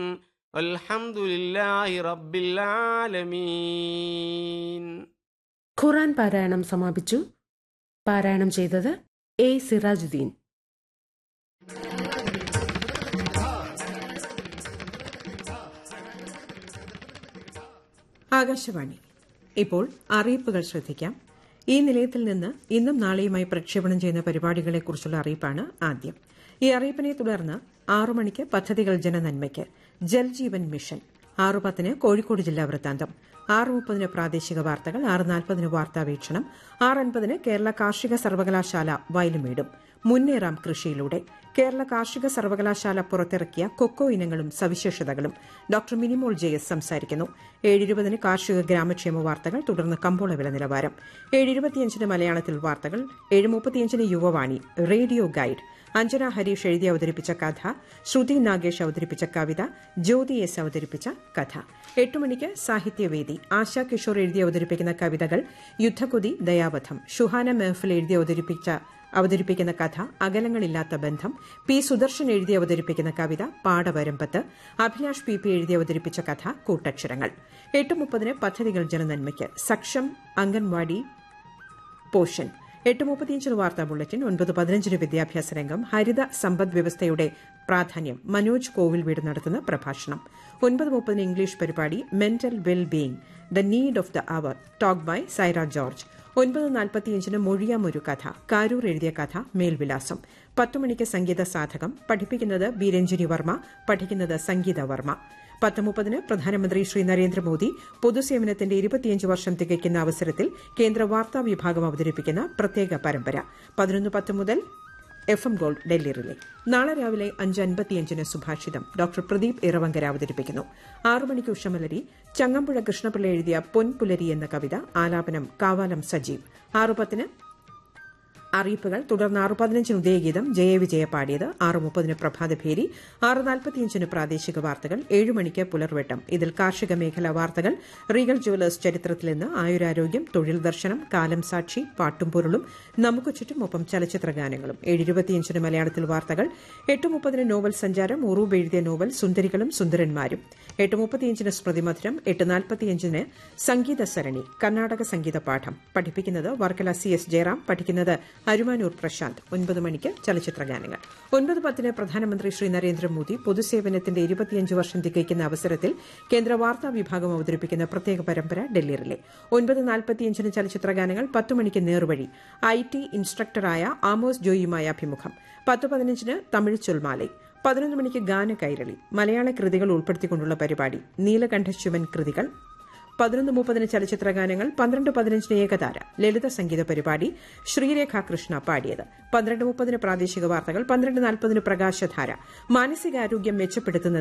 والحمد لله رب العالمين ഖുറാൻ പാരായണം സമാപിച്ചു പാരായണം ചെയ്തത് എ സിറാജുദ്ദീൻ ആകാശവാണി ഇപ്പോൾ അറിയിപ്പുകൾ ശ്രദ്ധിക്കാം ഈ നിലയത്തിൽ നിന്ന് ഇന്നും നാളെയുമായി പ്രക്ഷേപണം ചെയ്യുന്ന പരിപാടികളെക്കുറിച്ചുള്ള അറിയിപ്പാണ് ആദ്യം ഈ അറിയിപ്പിനെ തുടർന്ന് ആറു മണിക്ക് പദ്ധതികൾ ജനനന്മയ്ക്ക് ജൽജീവൻ മിഷൻ ആറു പത്തിന് കോഴിക്കോട് ജില്ലാ വൃത്താന്തം ആറ് മുപ്പതിന് പ്രാദേശിക വാർത്തകൾ ആറ് നാൽപ്പതിന് വാർത്താവീക്ഷണം ആറ് അൻപതിന് കേരള കാർഷിക സർവകലാശാല വയലുമേടും മുന്നേറാം കൃഷിയിലൂടെ കേരള കാർഷിക സർവകലാശാല പുറത്തിറക്കിയ കൊക്കോ ഇനങ്ങളും സവിശേഷതകളും ഡോക്ടർ മിനിമോൾ ജെ എസ് സംസാരിക്കുന്നു ഏഴിരുപതിന് കാർഷിക ഗ്രാമക്ഷേമ വാർത്തകൾ തുടർന്ന് കമ്പോള വില നിലവാരം ഏഴിരുപത്തിയഞ്ചിന് മലയാളത്തിൽ വാർത്തകൾ ഏഴ് മുപ്പത്തിയഞ്ചിന് യുവവാണി റേഡിയോ ഗൈഡ് അഞ്ജന ഹരീഷ് എഴുതി അവതരിപ്പിച്ച കഥ ശ്രുതി നാഗേഷ് അവതരിപ്പിച്ച കവിത ജ്യോതി എസ് അവതരിപ്പിച്ച കഥ എട്ട് മണിക്ക് സാഹിത്യവേദി ആശാ കിഷോർ എഴുതി അവതരിപ്പിക്കുന്ന കവിതകൾ യുദ്ധകൊതി ദയാവധം ഷുഹാന മെഹഫിൽ എഴുതി അവതരിപ്പിച്ച അവതരിപ്പിക്കുന്ന കഥ അകലങ്ങളില്ലാത്ത ബന്ധം പി സുദർശൻ എഴുതി അവതരിപ്പിക്കുന്ന കവിത പാടവരമ്പത്ത് അഭിലാഷ് പി പി എഴുതി അവതരിപ്പിച്ച കഥ കൂട്ടക്ഷരങ്ങൾ എട്ട് മുപ്പതിന് പദ്ധതികൾ ജനനന്മയ്ക്ക് സക്ഷം അംഗൻവാടി പോഷൻ എട്ട് മുപ്പത്തിയഞ്ചിന് വാർത്താ ബുള്ളറ്റിൻ ഒൻപത് പതിനഞ്ചിന് വിദ്യാഭ്യാസ രംഗം ഹരിത സമ്പദ് വ്യവസ്ഥയുടെ പ്രാധാന്യം മനോജ് കോവിൽ വീട് നടത്തുന്ന പ്രഭാഷണം ഒൻപത് മുപ്പതിന് ഇംഗ്ലീഷ് പരിപാടി mental well being the need of the hour talk by Saira George ഒൻപത് നാൽപ്പത്തിയഞ്ചിന് മൊഴിയാമൊരു കഥ കാരൂർ എഴുതിയ കഥ മേൽവിലാസം പത്തു മണിക്ക് സംഗീത സാധകം പഠിപ്പിക്കുന്നത് ബി രഞ്ജിനി വർമ്മ പഠിക്കുന്നത് സംഗീത വർമ്മ പത്ത് മുപ്പതിന് പ്രധാനമന്ത്രി ശ്രീ നരേന്ദ്രമോദി പൊതുസേവനത്തിന്റെ ഇരുപത്തിയഞ്ച് വർഷം തികയ്ക്കുന്ന അവസരത്തിൽ കേന്ദ്ര വാർത്താ വിഭാഗം അവതരിപ്പിക്കുന്ന പ്രത്യേക പരമ്പര പതിനൊന്ന് പത്ത് മുതൽ F M gold Delhi relay നാളെ രാവിലെ അഞ്ച് അൻപത്തിയഞ്ചിന് സുഭാഷിതം ഡോക്ടർ പ്രദീപ് ഇറവങ്കര അവതരിപ്പിക്കുന്നു ആറു മണിക്ക് ഉഷമലരി ചങ്ങമ്പുഴ കൃഷ്ണപിള്ള എഴുതിയ പൊൻപുലരി എന്ന കവിത ആലാപനം കാവാലം സജീവ് ആറു പത്തിന് അറിയിപ്പുകൾ തുടർന്ന് ആറ് പതിനഞ്ചിന് ഉദയഗീതം ജയവിജയ പാടിയത് ആറ് മുപ്പതിന് പ്രഭാതഭേരി ആറ് നാൽപ്പത്തിയഞ്ചിന് പ്രാദേശിക വാർത്തകൾ ഏഴ് മണിക്ക് പുലർവെട്ടം ഇതിൽ കാർഷിക മേഖലാ വാർത്തകൾ റീഗൽ ജുവലേഴ്സ് ചരിത്രത്തിൽ നിന്ന് ആയുരാരോഗ്യം തൊഴിൽ ദർശനം കാലം സാക്ഷി പാട്ടും പൊരുളും നമുക്ക് ചുറ്റും ഒപ്പം ചലച്ചിത്ര ഗാനങ്ങളും ഏഴ് ഇരുപത്തിയഞ്ചിന് മലയാളത്തിൽ വാർത്തകൾ എട്ട് മുപ്പതിന് നോവൽ സഞ്ചാരം ഉറൂബ് എഴുതിയ നോവൽ സുന്ദരികളും സുന്ദരന്മാരും എട്ട് മുപ്പത്തിയഞ്ചിന് സ്മൃതിമധുരം എട്ട് നാൽപ്പത്തിയഞ്ചിന് സംഗീത സരണി കർണാടക സംഗീത പാഠം പഠിപ്പിക്കുന്നത് വർക്കല സി എസ് ജയറാം പഠിക്കുന്നത് അരുമാനൂർ പ്രശാന്ത് ഒൻപത് മണിക്ക് ചലച്ചിത്ര ഗാനങ്ങൾ ഒൻപത് പത്തിന് പ്രധാനമന്ത്രി ശ്രീ നരേന്ദ്രമോദി പൊതുസേവനത്തിന്റെ ഇരുപത്തിയഞ്ച് വർഷം തികയ്ക്കുന്ന അവസരത്തിൽ കേന്ദ്ര വാർത്താ വിഭാഗം അവതരിപ്പിക്കുന്ന പ്രത്യേക പരമ്പര ഡൽഹി റിലേ ഒൻപത് നാൽപ്പത്തിയഞ്ചിന് ചലച്ചിത്ര ഗാനങ്ങൾ പത്ത് മണിക്ക് നേർവഴി ഐ ടി ഇൻസ്ട്രക്ടറായ ആമോസ് ജോയിയുമായ അഭിമുഖം പത്ത് പതിനഞ്ചിന് തമിഴ് ചൊൽമാലൈ പതിനൊന്ന് മണിക്ക് ഗാന കൈരളി മലയാള കൃതികൾ ഉൾപ്പെടുത്തിക്കൊണ്ടുള്ള പരിപാടി നീലകണ്ഠശിവൻ കൃതികൾ പതിനൊന്ന് മുപ്പതിന് ചലച്ചിത്ര ഗാനങ്ങൾ പന്ത്രണ്ട് പതിനഞ്ചിന് ഏകതാര ലളിത സംഗീത പരിപാടി ശ്രീരേഖ കൃഷ്ണ പാടിയത് പന്ത്രണ്ട് മുപ്പതിന് പ്രാദേശിക വാർത്തകൾ പന്ത്രണ്ട് നാൽപ്പതിന് പ്രകാശധാര മാനസികാരോഗ്യം മെച്ചപ്പെടുത്തുന്നത്